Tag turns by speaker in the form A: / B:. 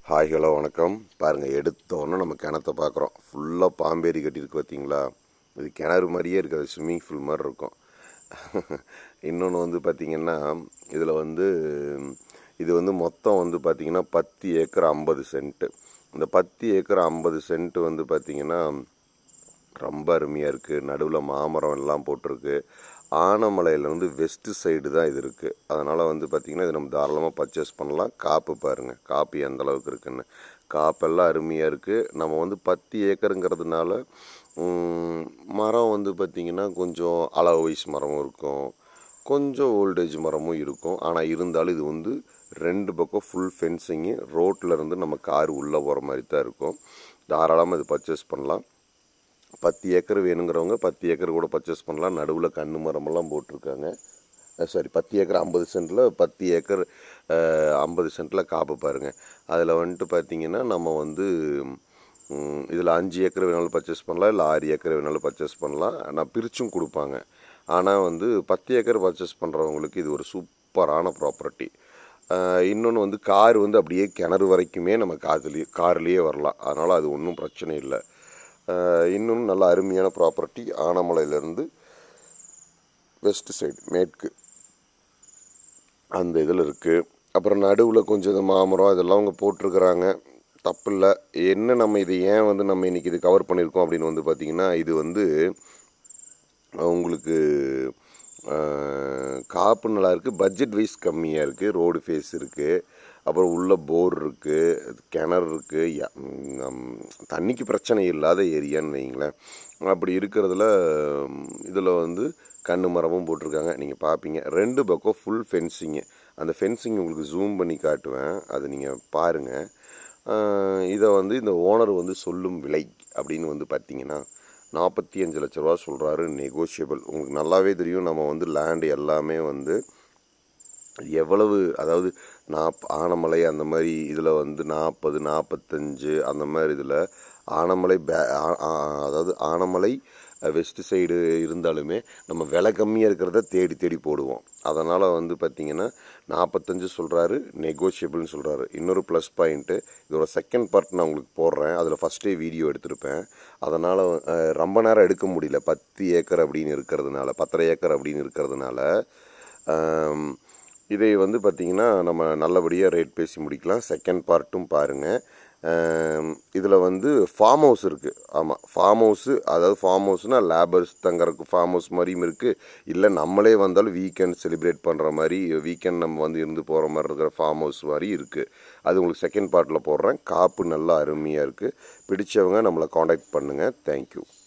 A: hi hello வணக்கம் பாருங்கள் எடுத்தோன்னே நம்ம கிணத்த பார்க்குறோம் ஃபுல்லாக பாம்பேரி கட்டியிருக்கு பார்த்தீங்களா இது கிணறு மாதிரியே இருக்காது ஸ்விம்மிங் ஃபூல் மாதிரி இருக்கும் இன்னொன்று வந்து பார்த்திங்கன்னா இதில் வந்து இது வந்து மொத்தம் வந்து பார்த்திங்கன்னா பத்து ஏக்கர் ஐம்பது சென்ட்டு இந்த பத்து ஏக்கர் ஐம்பது சென்ட்டு வந்து பார்த்திங்கன்னா ரொம்ப அருமையாக இருக்குது நடுவில் மாமரம் எல்லாம் போட்டிருக்கு ஆனமலையிலேருந்து வெஸ்ட்டு சைடு தான் இது இருக்குது அதனால் வந்து பார்த்திங்கன்னா இது நம்ம தாராளமாக பர்ச்சேஸ் பண்ணலாம் காப்பு பாருங்கள் காப்பு எந்த அளவுக்கு இருக்குன்னு காப்பெல்லாம் அருமையாக இருக்குது நம்ம வந்து பத்து ஏக்கருங்கிறதுனால ம், மரம் வந்து பார்த்திங்கன்னா கொஞ்சம் அளவு வயசு மரமும் இருக்கும் கொஞ்சம் ஓல்டேஜ் மரமும் இருக்கும் ஆனால் இருந்தாலும் இது வந்து ரெண்டு பக்கம் ஃபுல் ஃபென்சிங்கு ரோட்டில் இருந்து நம்ம கார் உள்ளே போகிற மாதிரி தான் இருக்கும் தாராளமாக இது பர்ச்சேஸ் பண்ணலாம் பத்து ஏக்கர் வேணுங்கிறவங்க பத்து ஏக்கர் கூட பர்ச்சேஸ் பண்ணலாம் நடுவில் கன்று மரமெல்லாம் போட்டிருக்காங்க சாரி பத்து ஏக்கர் ஐம்பது சென்ட்டில் பத்து ஏக்கர் ஐம்பது சென்ட்டில் காப்பு பாருங்கள் அதில் வந்துட்டு பார்த்தீங்கன்னா நம்ம வந்து இதில் அஞ்சு ஏக்கர் வேணாலும் பர்ச்சேஸ் பண்ணலாம் இல்லை ஆறு ஏக்கர் வேணாலும் பர்ச்சேஸ் பண்ணலாம் நான் பிரிச்சும் கொடுப்பாங்க ஆனால் வந்து பத்து ஏக்கர் பர்ச்சேஸ் பண்ணுறவங்களுக்கு இது ஒரு சூப்பரான ப்ராப்பர்ட்டி இன்னொன்று வந்து கார் வந்து அப்படியே கிணறு வரைக்குமே நம்ம காதுலேயே கார்லேயே வரலாம் அதனால் அது ஒன்றும் பிரச்சனை இல்லை இன்னும் நல்ல அருமையான ப்ராப்பர்ட்டி ஆனமலையிலேருந்து வெஸ்ட் சைடு மேற்கு அந்த இதில் இருக்குது அப்புறம் நடுவில் கொஞ்சம் இந்த மாமரம் இதெல்லாம் அவங்க போட்டிருக்கிறாங்க தப்பில்லை என்ன நம்ம இது ஏன் வந்து நம்ம இன்றைக்கி இது கவர் பண்ணியிருக்கோம் அப்படின்னு வந்து பார்த்திங்கன்னா இது வந்து உங்களுக்கு அஹ், காப்பு நல்லா இருக்குது பட்ஜெட் வைஸ் கம்மியாக இருக்குது ரோடு ஃபேஸ் இருக்குது அப்புறம் உள்ள போர் இருக்குது கிணறு இருக்குது தண்ணிக்கு பிரச்சனை இல்லாத ஏரியான்னு வைங்களேன் அப்படி இருக்கிறதுல இதில் வந்து கண்ணு மரமும் போட்டிருக்காங்க நீங்கள் பார்ப்பீங்க ரெண்டு பக்கம் ஃபுல் ஃபென்சிங்கு அந்த ஃபென்சிங் உங்களுக்கு ஜூம் பண்ணி காட்டுவேன் அது நீங்கள் பாருங்கள் இதை வந்து இந்த ஓனர் வந்து சொல்லும் விலை அப்படின்னு வந்து பார்த்தீங்கன்னா நாற்பத்தி அஞ்சு லட்ச ரூபா சொல்கிறாரு நெகோஷியபிள் உங்களுக்கு நல்லாவே தெரியும் நம்ம வந்து லேண்டு எல்லாமே வந்து எவ்வளவு அதாவது நாப் ஆனமலை அந்த மாதிரி இதில் வந்து நாற்பது நாற்பத்தஞ்சு அந்த மாதிரி இதில் ஆனமலை பே ஆ- ஆ- அதாவது ஆனமலை வெஸ்ட் சைடு இருந்தாலுமே நம்ம விலை கம்மியாக இருக்கிறத தேடி தேடி போடுவோம் அதனால் வந்து பார்த்திங்கன்னா நாற்பத்தஞ்சு சொல்கிறாரு நெகோஷியபிள்னு சொல்கிறாரு இன்னொரு ப்ளஸ் பாயிண்ட்டு இதோட செகண்ட் பார்ட் நான் உங்களுக்கு போடுறேன் அதில் ஃபஸ்ட்டே வீடியோ எடுத்திருப்பேன் அதனால் ரொம்ப நேரம் எடுக்க முடியல பத்து ஏக்கர் அப்படின்னு இருக்கிறதுனால பத்தரை ஏக்கர் அப்படின்னு இருக்கிறதுனால ஆம், இதை வந்து பார்த்திங்கன்னா நம்ம நல்லபடியாக ரேட் பேசி முடிக்கலாம் செகண்ட் பார்ட்டும் பாருங்கள் இதில் வந்து ஃபார்ம் ஹவுஸ் இருக்குது ஆமாம் ஃபார்ம் ஹவுஸு அதாவது ஃபார்ம் ஹவுஸ்னால் லேபர்ஸ் தங்கறதுக்கு ஃபார்ம் ஹவுஸ் மாதிரியும் இருக்குது இல்லை நம்மளே வந்தாலும் வீக்கெண்ட் செலிப்ரேட் பண்ணுற மாதிரி வீக்கெண்ட் நம்ம வந்து இருந்து போகிற மாதிரி இருக்கிற ஃபார்ம் ஹவுஸ் மாதிரி இருக்குது அது உங்களுக்கு செகண்ட் பார்ட்டில் போடுறேன் காப்பு நல்லா அருமையாக இருக்குது பிடிச்சவங்க நம்மளை காண்டாக்ட் பண்ணுங்கள் தேங்க்யூ